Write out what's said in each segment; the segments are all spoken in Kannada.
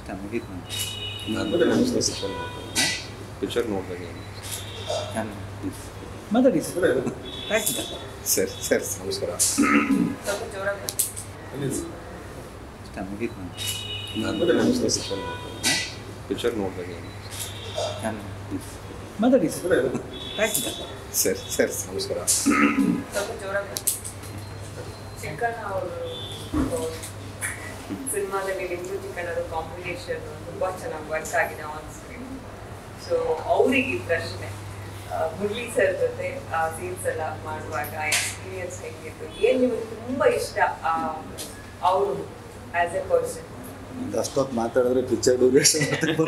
ಇಷ್ಟ ಮುಗೀತು ನಂದು. ನಾನು ಪಿಕ್ಚರ್ ನೋಡ್ದೆ ಪಿಕ್ಚರ್ ನೋಡಿದಾಗ ನಾನು ಮಾತಾಡಿ ಸರ್ ಆಯ್ತು ಸರಿ ಸರಿ ನಮಸ್ಕಾರ ಸ್ವಲ್ಪ ಜೋರಾಗಿ ಇಷ್ಟ ಮುಗೀತು ನಂದು. ನಾನು ಪಿಕ್ಚರ್ ನೋಡ್ದೆ ಪಿಕ್ಚರ್ ನೋಡಿದಾಗ ನಾನು ಮಾತಾಡಿ ಸರ್ ಆಯ್ತು ಸರಿ ಸರಿ ನಮಸ್ಕಾರ ಸ್ವಲ್ಪ ಜೋರಾಗಿ ಚಿಕ್ಕಣ್ಣ ಅವರು ಸಿನಿಮಾದಲ್ಲಿ ನಿಮೃತಿ ಕನ್ನಡ ಕಾಂಬಿನೇಷನ್ ತುಂಬಾ ಚೆನ್ನಾಗಿ ವರ್ಕ್ ಆಗಿದೆ ಆನ್ ಸ್ಕ್ರೀನ್ ಸೊ ಅವರಿಗೆ ಈ ಪ್ರಶ್ನೆ ಆ, ಮುರಳಿ ಸರ್ ಜೊತೆ ಆ ಸೀನ್ಸ್ ಎಲ್ಲ ಮಾಡುವಾಗ ಎಕ್ಸ್ಪೀರಿಯನ್ಸ್ ಹೇಗಿತ್ತು ಏನ್ ನಿಮಗೆ ತುಂಬಾ ಇಷ್ಟ ಅವರು ಆಸ್ ಎ ಪರ್ಸನ್ ಅಷ್ಟೊತ್ತು ಮಾತಾಡಿದ್ರೆ ಪಿಕ್ಚರ್ ಡ್ಯೂರೇಷನ್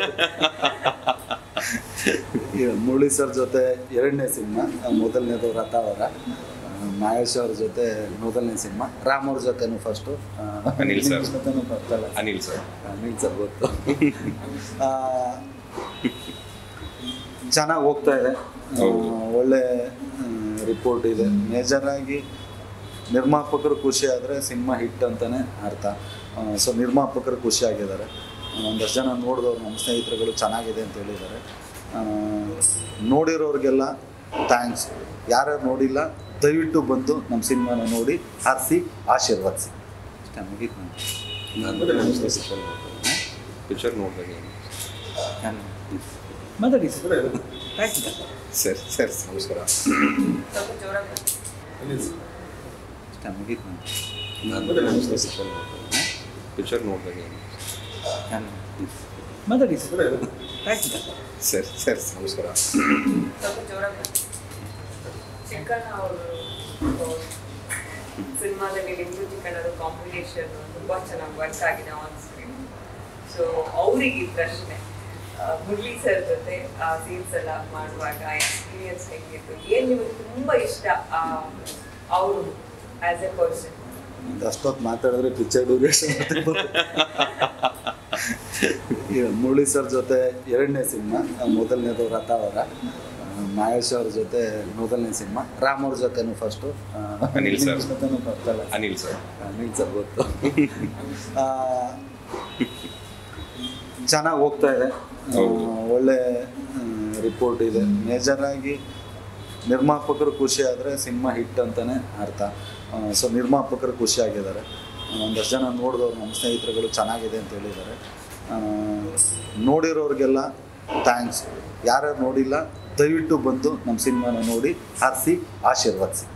ಮುರಳಿ ಸರ್ ಜೊತೆ ಎರಡನೇ ಸಿನಿಮಾ ಮೊದಲನೇದು ರಥಾವರ ಆ, ಮಹೇಶ್ ಅವ್ರ ಜೊತೆ ಮೊದಲನೇ ಸಿನಿಮಾ ರಾಮ್ ಅವ್ರ ಜೊತೆನೂ ಫಸ್ಟು ಅನಿಲ್ sir. ಜೊತೆನೂ first ಅಲ್ಲ. ಅನಿಲ್ ಸರ್ ಅನಿಲ್ ಸರ್ ಗೊತ್ತು ಆ, ಚೆನ್ನಾಗಿ ಹೋಗ್ತಾ ಇದೆ ಆ, ಹೌದು. ಒಳ್ಳೆ ರಿಪೋರ್ಟ್ ಇದೆ ಮೇಜರ್ ಆಗಿ ನಿರ್ಮಾಪಕರು ಖುಷಿ ಆದರೆ ಸಿನಿಮಾ ಹಿಟ್ ಅಂತಲೇ ಅರ್ಥ ಸೊ ನಿರ್ಮಾಪಕರು ಖುಷಿಯಾಗಿದ್ದಾರೆ ಒಂದಷ್ಟು ಜನ ನೋಡಿದವ್ರು ನಮ್ಮ ಸ್ನೇಹಿತರುಗಳು ಚೆನ್ನಾಗಿದೆ ಅಂತ ಹೇಳಿದ್ದಾರೆ ಆ, ನೋಡಿರೋರಿಗೆಲ್ಲ ಥ್ಯಾಂಕ್ಸ್ ಯಾರ್ಯಾರು ನೋಡಿಲ್ಲ ದಯವಿಟ್ಟು ಬಂದು ನಮ್ಮ ಸಿನಿಮಾನ ನೋಡಿ ಹರಿಸಿ ಆಶೀರ್ವದಿಸಿ ಇಷ್ಟ ಮುಗೀತು ನಂದು. ನಾನು ಪಿಕ್ಚರ್ ನೋಡ್ದೆ ಪಿಕ್ಚರ್ ನೋಡಿದಾಗ ನಾನು ಮಾತಾಡಿ ಸರ್ ಆಯ್ತು ಸರಿ ಸರಿ ನಮಸ್ಕಾರ ಸ್ವಲ್ಪ ಜೋರಾಗಿ ಇಷ್ಟ ಮುಗೀತು ನಂದು. ನಾನು ಪಿಕ್ಚರ್ ನೋಡ್ದೆ ಪಿಕ್ಚರ್ ನೋಡಿದಾಗ ನಾನು ಮಾತಾಡಿ ಸರ್ ಆಯ್ತು ಸರಿ ಸರಿ ನಮಸ್ಕಾರ ಸ್ವಲ್ಪ ಜೋರಾಗಿ ಚಿಕ್ಕಣ್ಣ ಅವರು ಸಿನಿಮಾದಲ್ಲಿ ನಿಮೃತಿ ಕನ್ನಡ ಕಾಂಬಿನೇಷನ್ ತುಂಬಾ ಚೆನ್ನಾಗಿ ವರ್ಕ್ ಆಗಿದೆ ಆನ್ ಸ್ಕ್ರೀನ್ ಸೊ ಅವರಿಗೆ ಈ ಪ್ರಶ್ನೆ ಆ, ಮುರಳಿ ಸರ್ ಜೊತೆ ಆ ಸೀನ್ಸ್ ಎಲ್ಲ ಮಾಡುವಾಗ ಎಕ್ಸ್ಪೀರಿಯನ್ಸ್ ಹೇಗಿತ್ತು ಏನ್ ನಿಮಗೆ ತುಂಬಾ ಇಷ್ಟ ಅವರು ಆಸ್ ಎ ಪರ್ಸನ್ ಅಷ್ಟೊತ್ತು ಮಾತಾಡಿದ್ರೆ ಪಿಕ್ಚರ್ ಡ್ಯೂರೇಷನ್ ಮುರಳಿ ಸರ್ ಜೊತೆ ಎರಡನೇ ಸಿನಿಮಾ ಮೊದಲನೇದು ರಥಾವರ ಆ, ಮಹೇಶ್ ಅವ್ರ ಜೊತೆ ಮೊದಲನೇ ಸಿನಿಮಾ ರಾಮ್ ಅವ್ರ ಜೊತೆನೂ ಫಸ್ಟು ಅನಿಲ್ sir. ಜೊತೆನೂ ಫಸ್ಟ್ ಅಲ್ಲ ಅನಿಲ್ ಸರ್ ಅನಿಲ್ ಸರ್ ಗೊತ್ತು ಆ, ಚೆನ್ನಾಗಿ ಹೋಗ್ತಾ ಇದೆ ಆ, ಹೌದು. ಒಳ್ಳೆ ರಿಪೋರ್ಟ್ ಇದೆ ಮೇಜರ್ ಆಗಿ ನಿರ್ಮಾಪಕರು ಖುಷಿ ಆದರೆ ಸಿನಿಮಾ ಹಿಟ್ ಅಂತಲೇ ಅರ್ಥ ಸೊ ನಿರ್ಮಾಪಕರು ಖುಷಿಯಾಗಿದ್ದಾರೆ ಒಂದಷ್ಟು ಜನ ನೋಡಿದವ್ರು ನಮ್ಮ ಸ್ನೇಹಿತರುಗಳು ಚೆನ್ನಾಗಿದೆ ಅಂತ ಹೇಳಿದ್ದಾರೆ ಆ, ನೋಡಿರೋರಿಗೆಲ್ಲ ಥ್ಯಾಂಕ್ಸ್ ಯಾರ್ಯಾರು ನೋಡಿಲ್ಲ ದಯವಿಟ್ಟು ಬಂದು ನಮ್ಮ ಸಿನಿಮಾನ ನೋಡಿ ಹರಿಸಿ ಆಶೀರ್ವದಿಸಿ